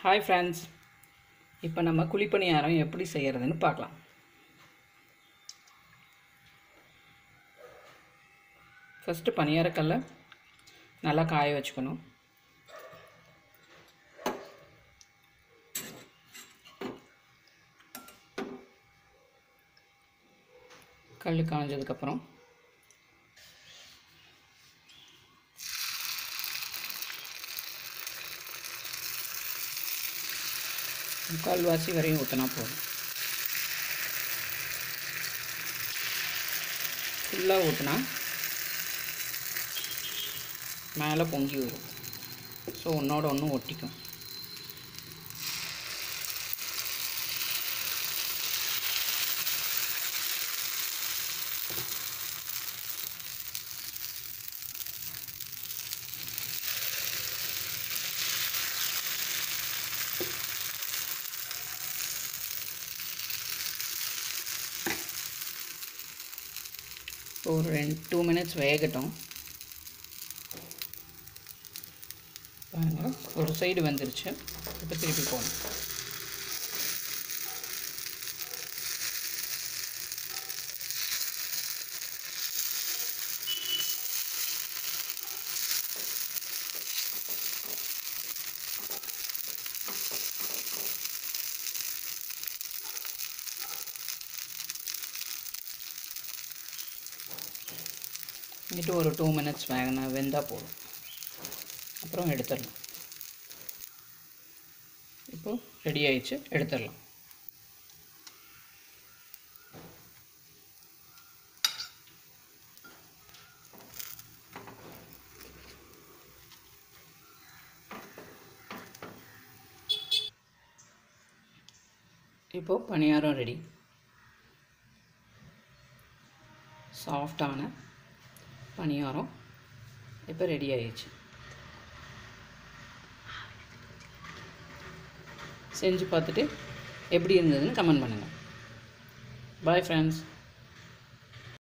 hi friends இப்போ நம்ம குழிப்பணியாரம் எப்படி செய்கிறதுன்னு பார்க்கலாம் ஃபஸ்ட்டு பணியாரக்கல்லை நல்லா காய வச்சுக்கணும் கல் காஞ்சதுக்கப்புறம் முக்கால்வாசி வரையும் ஊற்றினா போதும் ஃபுல்லாக ஊற்றினா மேலே பொங்கி வரும் ஸோ ஒன்றோட ஒன்று ஒட்டிக்கும் ஒரு ரெண்டு டூ மினிட்ஸ் வேகட்டும் பாருங்க ஒரு சைடு வந்துருச்சு இப்போ திருப்பி போகணும் இங்கிட்டு ஒரு டூ மினிட்ஸ் வேகனா வெந்தால் போதும் அப்புறம் எடுத்துடலாம் இப்போ ரெடி ஆயிடுச்சு எடுத்துடலாம் இப்போது பணியாரம் ரெடி சாஃப்டான பணியாரம் இப்போ ரெடி ஆயிடுச்சு செஞ்சு பார்த்துட்டு எப்படி இருந்ததுன்னு கமெண்ட் பண்ணுங்கள் பாய் ஃப்ரெண்ட்ஸ்